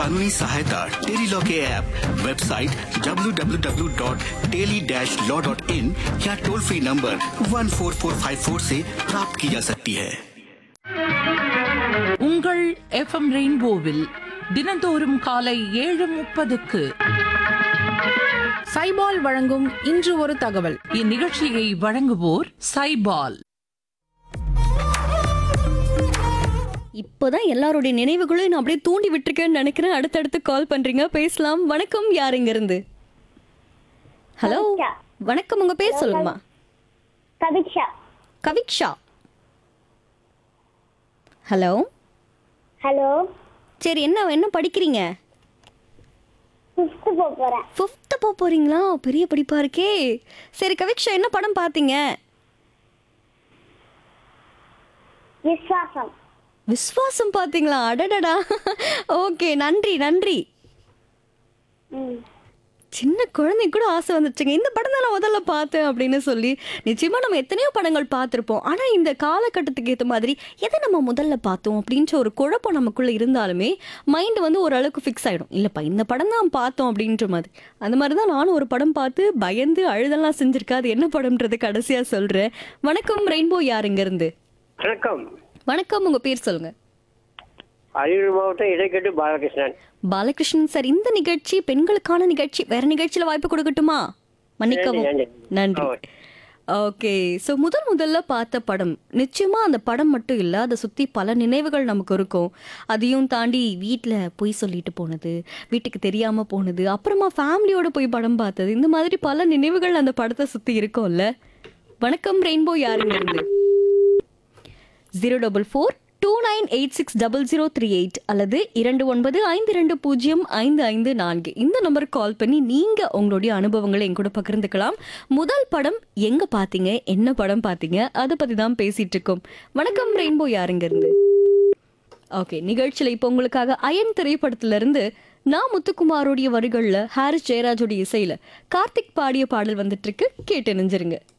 कानूनी सहायता tele law के ऐप वेबसाइट www.teli-law.in या टोल फ्री नंबर 14454 से प्राप्त की जा सकती है உங்கள் எஃப்எம் ரெயின்போவில் தினந்தோறும் காலை ஏழு முப்பதுக்கு சைபால் வழங்கும் இன்று ஒரு தகவல் இந்நிகழ்ச்சியை வழங்குவோர் சைபால் இப்போதான் எல்லாருடைய நினைவுகளையும் நான் அப்படியே தூண்டி விட்டுருக்கேன்னு நினைக்கிறேன் அடுத்தடுத்து கால் பண்றீங்க பேசலாம் வணக்கம் யார் இங்க இருந்து ஹலோ கவிக்ஷா. வணக்கம் உங்க பேர் சொல்லுங்கம்மா கவிக்ஷா கவிக்ஷா ஹலோ ஹலோ சரி என்ன என்ன படிக்கிறீங்க ஃபிஃப்த்து போக போகிறேன் ஃபிஃப்த்து போக போறீங்களா பெரிய படிப்பா இருக்கே சரி கவிக்ஷா என்ன படம் பார்த்தீங்க விஸ்வாசம் விஸ்வாசம் பார்த்தீங்களா அடடடா ஓகே நன்றி நன்றி ம் சின்ன குழந்தை கூட ஆசை வந்துச்சுங்க இந்த படம் தான் நான் முதல்ல பார்த்தேன் அப்படின்னு சொல்லி நிச்சயமா நம்ம எத்தனையோ படங்கள் பார்த்துருப்போம் ஆனா இந்த காலகட்டத்துக்கு ஏற்ற மாதிரி எதை நம்ம முதல்ல பார்த்தோம் அப்படின்ற ஒரு குழப்பம் நமக்குள்ள இருந்தாலுமே மைண்ட் வந்து ஓரளவுக்கு ஃபிக்ஸ் ஆயிடும் இல்லப்பா இந்த படம் தான் பார்த்தோம் அப்படின்ற மாதிரி அந்த மாதிரி தான் நானும் ஒரு படம் பார்த்து பயந்து அழுதெல்லாம் செஞ்சிருக்கேன் அது என்ன படம்ன்றது கடைசியா சொல்றேன் வணக்கம் ரெயின்போ யாருங்க இருந்து வணக்கம் வணக்கம் உங்க பேர் சொல்லுங்க அரியலூர் மாவட்டம் இடைக்கட்டு பாலகிருஷ்ணன் பாலகிருஷ்ணன் சார் இந்த நிகழ்ச்சி பெண்களுக்கான நிகழ்ச்சி வேற நிகழ்ச்சியில வாய்ப்பு கொடுக்கட்டுமா மன்னிக்கவும் நன்றி, நன்றி ஓகே. ஓகே ஸோ முதல் முதல்ல பார்த்த படம் நிச்சயமா அந்த படம் மட்டும் இல்லை அதை சுற்றி பல நினைவுகள் நமக்கு இருக்கும் அதையும் தாண்டி வீட்டில் பொய் சொல்லிட்டு போனது வீட்டுக்கு தெரியாமல் போனது அப்புறமா ஃபேமிலியோட போய் படம் பார்த்தது இந்த மாதிரி பல நினைவுகள் அந்த படத்தை சுற்றி இருக்கும்ல வணக்கம் ரெயின்போ யாருங்க இருந்து zero double four two nine eight six double zero three eight அல்லது இரண்டு ஒன்பது ஐந்து ரெண்டு பூஜ்ஜியம் ஐந்து ஐந்து நான்கு இந்த நம்பருக்கு கால் பண்ணி நீங்க உங்களுடைய அனுபவங்களை என் கூட பகிர்ந்துக்கலாம் முதல் படம் எங்க பாத்தீங்க என்ன படம் பாத்தீங்க அதை பத்தி தான் பேசிட்டு இருக்கோம் வணக்கம் ரெயின்போ யாருங்க இருந்து ஓகே நிகழ்ச்சியில இப்போ உங்களுக்காக அயன் திரைப்படத்துல இருந்து நான் முத்துக்குமாரோடைய வரிகள்ல ஹாரிஸ் ஜெயராஜோட இசையில கார்த்திக் பாடிய பாடல் வந்துட்டு இருக்கு கேட்டு நெஞ்சிருங்க